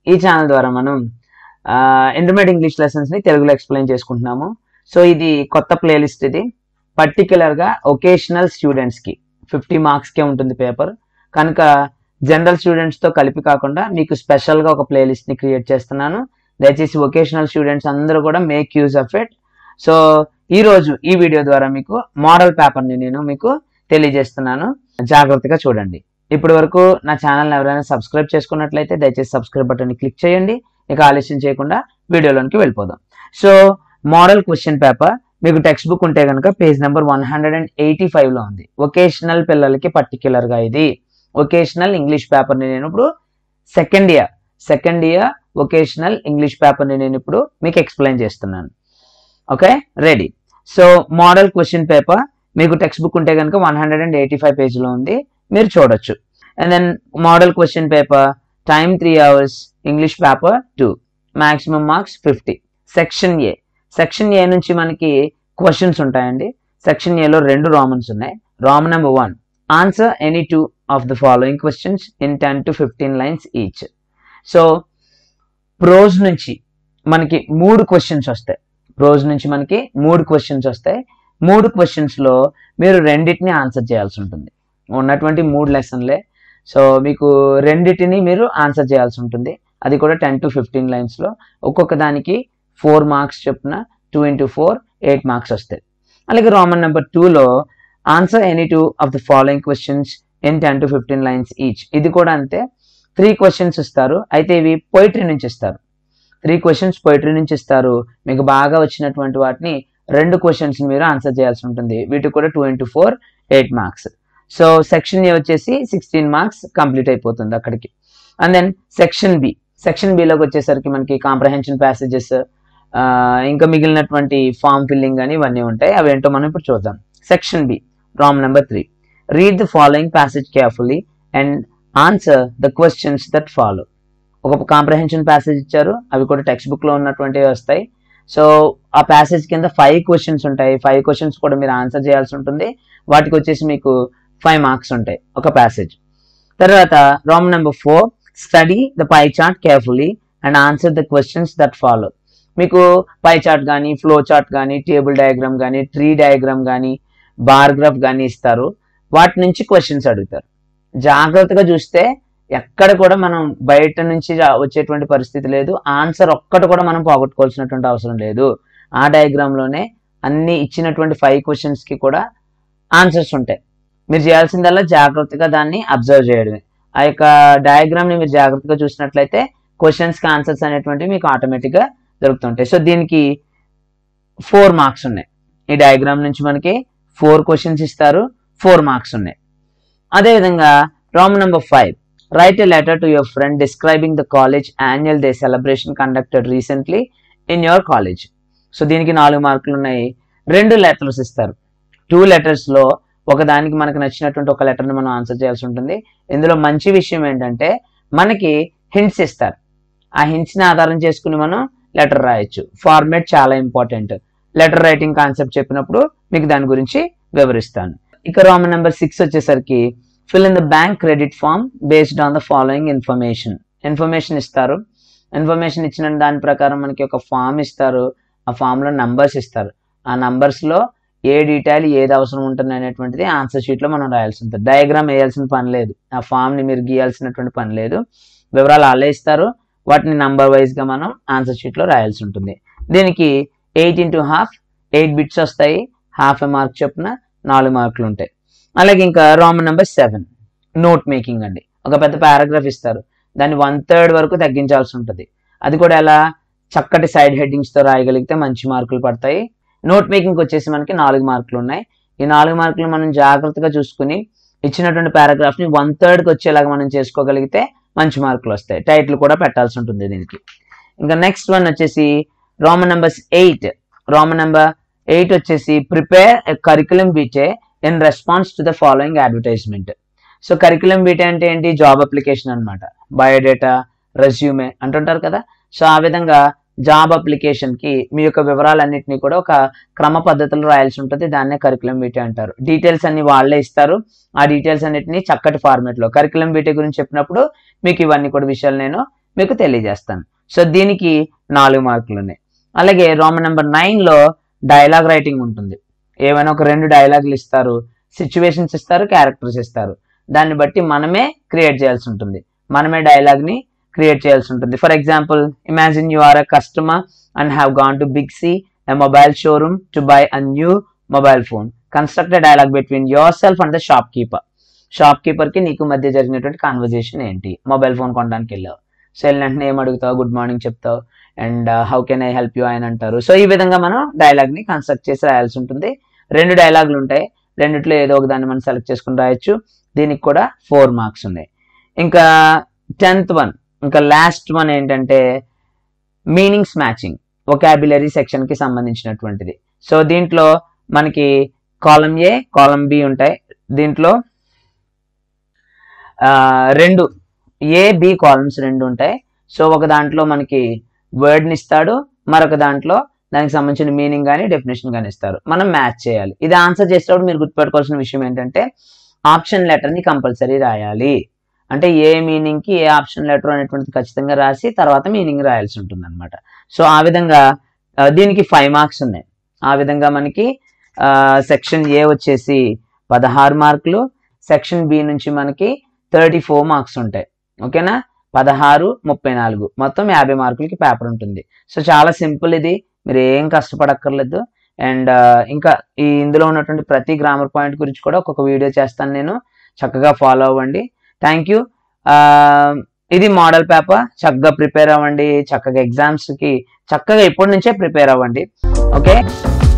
ఈ ఛానల్ ద్వారా మనం ఇంటర్మీడియట్ ఇంగ్లీష్ లెసన్స్ ని తెలుగులో ఎక్స్ప్లెయిన్ చేసుకుంటున్నాము సో ఇది కొత్త ప్లేలిస్ట్ ఇది పర్టికులర్ గా ఒకేషనల్ స్టూడెంట్స్ కి ఫిఫ్టీ మార్క్స్ కే ఉంటుంది పేపర్ కనుక జనరల్ స్టూడెంట్స్ తో కలిపి కాకుండా మీకు స్పెషల్ గా ఒక ప్లేలిస్ట్ ని క్రియేట్ చేస్తున్నాను దయచేసి వొకేషనల్ స్టూడెంట్స్ అందరూ కూడా make use of it so ఈ రోజు ఈ వీడియో ద్వారా మీకు మోడల్ పేపర్ ని నేను మీకు తెలియజేస్తున్నాను జాగ్రత్తగా చూడండి ఇప్పటి వరకు నా ఛానల్ ఎవరైనా సబ్స్క్రైబ్ చేసుకున్నట్లయితే దయచేసి సబ్స్క్రైబ్ బటన్ ని క్లిక్ చేయండి ఇక ఆలస్యం చేయకుండా వీడియోలోనికి వెళ్ళిపోదాం సో మోడల్ క్వశ్చన్ పేపర్ మీకు టెక్స్ట్ బుక్ ఉంటే కనుక page number one hundred and eighty five లో ఉంది వొకేషనల్ పిల్లలకి పర్టికులర్ గా ఇది వొకేషనల్ ఇంగ్లీష్ పేపర్ ని నేను ఇప్పుడు second year second year vocational English paper ని నేను ఇప్పుడు మీకు ఎక్స్ప్లెయిన్ చేస్తున్నాను okay ready so model question paper మీకు టెక్స్ట్ బుక్ ఉంటే కనుక one hundred and eighty five పేజ్లో ఉంది మీరు చూడొచ్చు and then model question paper time three hours English paper two maximum marks fifty section A section A నుంచి మనకి questions ఉంటాయండి సెక్షన్ ఏలో రెండు రామన్స్ ఉన్నాయి roman number one answer any two of the following questions in ten to fifteen lines each so prose నుంచి మనకి మూడు questions వస్తాయి ప్రోజ్ నుంచి మనకి మూడు క్వశ్చన్స్ వస్తాయి మూడు క్వశ్చన్స్ లో మీరు రెండింటిని ఆన్సర్ చేయాల్సి ఉంటుంది ఉన్నటువంటి మూడు లెసన్లే సో మీకు రెండింటిని మీరు ఆన్సర్ చేయాల్సి ఉంటుంది అది కూడా టెన్ టు ఫిఫ్టీన్ లైన్స్ లో ఒక్కొక్క దానికి ఫోర్ మార్క్స్ చొప్పున two into four eight marks వస్తాయి అలాగే రోమన్ నెంబర్ టూలో answer any two of the following questions in ten to fifteen lines each ఇది కూడా అంతే త్రీ క్వశ్చన్స్ ఇస్తారు అయితే ఇవి పోయిటరీ నుంచి ఇస్తారు త్రీ క్వశ్చన్స్ పోయిటరీ నుంచి ఇస్తారు మీకు బాగా వచ్చినటువంటి వాటిని రెండు క్వశ్చన్స్ మీరు ఆన్సర్ చేయాల్సి ఉంటుంది వీటికి కూడా two into four eight marks so section A వచ్చేసి సిక్స్టీన్ మార్క్స్ కంప్లీట్ అయిపోతుంది అక్కడికి and then section B section బిలోకి వచ్చేసరికి మనకి కాంప్రహెన్షన్ ప్యాసేజెస్ ఇంకా మిగిలినటువంటి ఫామ్ ఫిల్లింగ్ అని ఇవన్నీ ఉంటాయి అవి ఏంటో మనం ఇప్పుడు చూద్దాం section B roman number three read the following passage carefully and answer the questions that follow ఒక కాంప్రహెన్షన్ ప్యాసేజ్ ఇచ్చారు అవి కూడా టెక్స్ట్ బుక్ లో ఉన్నటువంటివి వస్తాయి సో ఆ ప్యాసేజ్ కింద ఫైవ్ క్వశ్చన్స్ ఉంటాయి ఫైవ్ క్వశ్చన్స్ కూడా మీరు ఆన్సర్ చేయాల్సి ఉంటుంది వాటికి వచ్చేసి మీకు ఫైవ్ మార్క్స్ ఉంటాయి ఒక ప్యాసేజ్ తర్వాత roman number four study the pie chart carefully and answer the questions that follow మీకు పై చార్ట్ కానీ ఫ్లో చార్ట్ కానీ టేబుల్ డయాగ్రామ్ కానీ ట్రీ డయాగ్రామ్ కానీ బార్ గ్రాఫ్ కానీ ఇస్తారు వాటి నుంచి క్వశ్చన్స్ అడుగుతారు జాగ్రత్తగా చూస్తే ఎక్కడ కూడా మనం బయట నుంచి వచ్చేటువంటి పరిస్థితి లేదు ఆన్సర్ ఒక్కటి కూడా మనం పోగొట్టుకోవాల్సినటువంటి అవసరం లేదు ఆ డయాగ్రామ్ లోనే అన్ని ఇచ్చినటువంటి ఫైవ్ క్వశ్చన్స్ కి కూడా ఆన్సర్స్ ఉంటాయి మీరు చేయాల్సిందల్లా జాగ్రత్తగా దాన్ని అబ్జర్వ్ చేయడమే ఆ యొక్క డయాగ్రామ్ ని మీరు జాగ్రత్తగా చూసినట్లయితే క్వశ్చన్స్ కి ఆన్సర్స్ అనేటువంటివి మీకు ఆటోమేటిక్ గా దొరుకుతుంటాయి సో దీనికి ఫోర్ మార్క్స్ ఉన్నాయి ఈ డయాగ్రామ్ నుంచి మనకి ఫోర్ క్వశ్చన్స్ ఇస్తారు ఫోర్ మార్క్స్ ఉన్నాయి అదేవిధంగా roman number five write a letter to your friend describing the college annual day celebration conducted recently in your college so దీనికి నాలుగు మార్కులు ఉన్నాయి రెండు లెటర్స్ ఇస్తారు టూ లెటర్స్ లో ఒక దానికి మనకు నచ్చినటువంటి ఒక లెటర్ని మనం ఆన్సర్ చేయాల్సి ఉంటుంది ఇందులో మంచి విషయం ఏంటంటే మనకి హింట్స్ ఇస్తారు ఆ హింట్స్ ని ఆధారం చేసుకుని మనం లెటర్ రాయొచ్చు ఫార్మేట్ చాలా ఇంపార్టెంట్ లెటర్ రైటింగ్ కాన్సెప్ట్ చెప్పినప్పుడు మీకు దాని గురించి వివరిస్తాను ఇక రామన్ నెంబర్ సిక్స్ వచ్చేసరికి fill in the bank credit form based on the following information information ఇస్తారు ఇన్ఫర్మేషన్ ఇచ్చిన దాని ప్రకారం మనకి ఒక ఫామ్ ఇస్తారు ఆ ఫామ్ లో నంబర్స్ ఇస్తారు ఆ నంబర్స్ లో ఏ డీటెయిల్ ఏది అవసరం ఉంటుంది అనేటువంటిది ఆన్సర్ షీట్ లో మనం రాయాల్సి ఉంటుంది డయాగ్రామ్ వేయాల్సిన పని లేదు ఆ ఫామ్ ని మీరు గీయాల్సినటువంటి పని లేదు వివరాలు వాళ్ళే ఇస్తారు వాటిని నంబర్ వైజ్ గా మనం ఆన్సర్ షీట్ లో రాయాల్సి ఉంటుంది దీనికి eight into half eight bits వస్తాయి హాఫ్ ఏ మార్క్ చొప్పున నాలుగు మార్కులు ఉంటాయి అలాగే ఇంకా Roman number seven note making అండి ఒక పెద్ద పారాగ్రాఫ్ ఇస్తారు దాన్ని వన్ థర్డ్ వరకు తగ్గించాల్సి ఉంటుంది అది కూడా ఎలా చక్కటి సైడ్ హెడ్డింగ్స్ తో రాయగలిగితే మంచి మార్కులు పడతాయి నోట్ మేకింగ్ వచ్చేసి మనకి నాలుగు మార్కులు ఉన్నాయి ఈ నాలుగు మార్కులు మనం జాగ్రత్తగా చూసుకుని ఇచ్చినటువంటి పారాగ్రాఫ్ ని వన్ థర్డ్ కి వచ్చేలాగా మనం చేసుకోగలిగితే మంచి మార్కులు వస్తాయి టైటిల్ కూడా పెట్టాల్సి ఉంటుంది దీనికి ఇంకా నెక్స్ట్ వన్ వచ్చేసి Roman numbers eight Roman number eight వచ్చేసి prepare curriculum vitae in response to the following advertisement so curriculum vitae అంటే ఏంటి జాబ్ అప్లికేషన్ అనమాట బయోడేటా రెజ్యూమే అంటుంటారు కదా సో ఆ విధంగా జాబ్ అప్లికేషన్ కి మీ యొక్క వివరాలన్నింటినీ కూడా ఒక క్రమ పద్ధతిలో రాయాల్సి ఉంటుంది దాన్నే కరికులం బీటే అంటారు డీటెయిల్స్ అన్ని వాళ్ళే ఇస్తారు ఆ డీటెయిల్స్ అన్నిటిని చక్కటి ఫార్మేట్ లో కరికులం బీటే గురించి చెప్పినప్పుడు మీకు ఇవన్నీ కూడా విషయాలు నేను మీకు తెలియజేస్తాను సో దీనికి నాలుగు మార్కులు ఉన్నాయి అలాగే రోమన్ నెంబర్ నైన్లో డైలాగ్ రైటింగ్ ఉంటుంది ఏమైనా ఒక రెండు డైలాగులు ఇస్తారు సిచ్యువేషన్స్ ఇస్తారు క్యారెక్టర్స్ ఇస్తారు దాన్ని బట్టి మనమే క్రియేట్ చేయాల్సి ఉంటుంది మనమే డైలాగ్ని క్రియేట్ చేయాల్సి ఉంటుంది for example imagine you are a customer and have gone to Big C a mobile showroom to buy a new mobile phone construct dialogue between yourself and the shopkeeper shopkeeper కి నీకు మధ్య జరిగినటువంటి conversation ఏంటి mobile phone కొనడానికి వెళ్ళావు so వెళ్ళినట్టు ఏం అడుగుతావు గుడ్ మార్నింగ్ చెప్తావు and how can I help you ఆయన అంటారు సో ఈ విధంగా మనం డైలాగ్ ని కన్స్ట్రక్ట్ చేసి రాయాల్సి ఉంటుంది రెండు డైలాగులు ఉంటాయి రెండిట్లో ఏదో ఒక దాన్ని మనం సెలెక్ట్ చేసుకుని రాయొచ్చు దీనికి కూడా ఫోర్ మార్క్స్ ఉన్నాయి ఇంకా టెన్త్ వన్ ఇంకా లాస్ట్ వన్ ఏంటంటే మీనింగ్స్ మ్యాచింగ్ ఒకాబులరీ సెక్షన్ కి సంబంధించినటువంటిది సో దీంట్లో మనకి కాలం ఏ కాలం బి ఉంటాయి దీంట్లో ఆ, రెండు ఏ బి కాలమ్స్ రెండు ఉంటాయి సో ఒక దాంట్లో మనకి వర్డ్ని ఇస్తాడు మరొక దాంట్లో దానికి సంబంధించిన మీనింగ్ కానీ డెఫినేషన్ కానీ ఇస్తారు మనం మ్యాచ్ చేయాలి ఇది ఆన్సర్ చేసేటప్పుడు మీరు గుర్తుపెట్టుకోవాల్సిన విషయం ఏంటంటే ఆప్షన్ లెటర్ని కంపల్సరీ రాయాలి అంటే ఏ మీనింగ్ కి ఏ ఆప్షన్ లెటర్ అనేటువంటిది ఖచ్చితంగా రాసి తర్వాత మీనింగ్ రాయాల్సి ఉంటుంది అనమాట సో ఆ విధంగా ఆ, దీనికి ఫైవ్ మార్క్స్ ఉన్నాయి ఆ విధంగా మనకి సెక్షన్ ఏ వచ్చేసి పదహారు మార్కులు సెక్షన్ బి నుంచి మనకి థర్టీ ఫోర్ మార్క్స్ ఉంటాయి ఓకేనా పదహారు ముప్పై నాలుగు మొత్తం యాభై మార్కులకి పేపర్ ఉంటుంది సో చాలా సింపుల్ ఇది మీరు ఏం కష్టపడక్కర్లేదు అండ్ ఇంకా ఈ ఇందులో ఉన్నటువంటి ప్రతి గ్రామర్ పాయింట్ గురించి కూడా ఒక్కొక్క వీడియో చేస్తాను నేను చక్కగా ఫాలో అవ్వండి థ్యాంక్ యూ ఇది మోడల్ పేపర్ చక్కగా ప్రిపేర్ అవ్వండి చక్కగా ఎగ్జామ్స్కి చక్కగా ఇప్పటి నుంచే ప్రిపేర్ అవ్వండి ఓకే